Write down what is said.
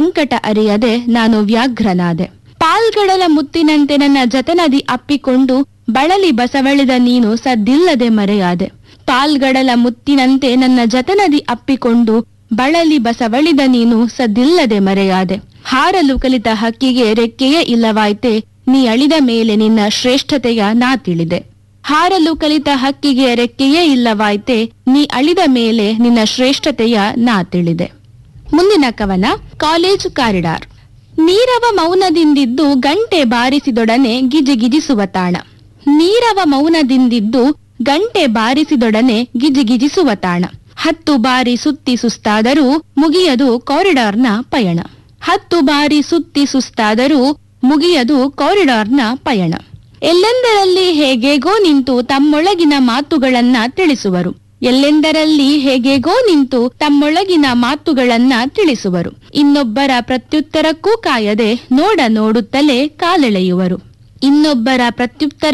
ಸಂಕಟ ಅರಿಯದೆ ನಾನು ವ್ಯಾಘ್ರನಾದೆ ಪಾಲ್ಗಡಲ ಮುತ್ತಿನಂತೆ ನನ್ನ ಜತನದಿ ಅಪ್ಪಿಕೊಂಡು ಬಳಲಿ ಬಸವಳಿದ ನೀನು ಸದ್ದಿಲ್ಲದೆ ಮರೆಯಾದೆ ಪಾಲ್ಗಡಲ ಮುತ್ತಿನಂತೆ ನನ್ನ ಜತನದಿ ಅಪ್ಪಿಕೊಂಡು ಬಳಲಿ ಬಸವಳಿದ ನೀನು ಸದ್ದಿಲ್ಲದೆ ಮರೆಯಾದೆ ಹಾರಲು ಕಲಿತ ಹಕ್ಕಿಗೆ ರೆಕ್ಕೆಯೇ ಇಲ್ಲವಾಯ್ತೆ ನೀ ಅಳಿದ ಮೇಲೆ ನಿನ್ನ ಶ್ರೇಷ್ಠತೆಯ ನಾ ತಿಳಿದೆ ಹಾರಲು ಕಲಿತ ಹಕ್ಕಿಗೆ ರೆಕ್ಕೆಯೇ ಇಲ್ಲವಾಯ್ತೆ ನೀ ಅಳಿದ ಮೇಲೆ ನಿನ್ನ ಶ್ರೇಷ್ಠತೆಯ ನಾ ತಿಳಿದೆ ಮುಂದಿನ ಕವನ ಕಾಲೇಜು ಕಾರಿಡಾರ್ ನೀರವ ಮೌನದಿಂದಿದ್ದು ಗಂಟೆ ಬಾರಿಸಿದೊಡನೆ ಗಿಜಿಗಿಜಿಸುವ ತಾಣ ನೀರವ ಮೌನದಿಂದಿದ್ದು ಗಂಟೆ ಬಾರಿಸಿದೊಡನೆ ಗಿಜಿಗಿಜಿಸುವ ತಾಣ ಹತ್ತು ಬಾರಿ ಸುತ್ತಿ ಸುಸ್ತಾದರೂ ಮುಗಿಯದು ಕಾರಿಡಾರ್ನ ಪಯಣ ಹತ್ತು ಬಾರಿ ಸುತ್ತಿ ಸುಸ್ತಾದರೂ ಮುಗಿಯದು ಕಾರಿಡಾರ್ನ ಪಯಣ ಎಲ್ಲೆಂದರಲ್ಲಿ ಹೇಗೇಗೋ ನಿಂತು ತಮ್ಮೊಳಗಿನ ಮಾತುಗಳನ್ನ ತಿಳಿಸುವರು ಎಲ್ಲೆಂದರಲ್ಲಿ ಹೇಗೇಗೋ ನಿಂತು ತಮ್ಮೊಳಗಿನ ಮಾತುಗಳನ್ನ ತಿಳಿಸುವರು ಇನ್ನೊಬ್ಬರ ಪ್ರತ್ಯುತ್ತರಕ್ಕೂ ಕಾಯದೆ ನೋಡ ನೋಡುತ್ತಲೇ ಕಾಲೆಳೆಯುವರು ಇನ್ನೊಬ್ಬರ ಪ್ರತ್ಯುತ್ತರ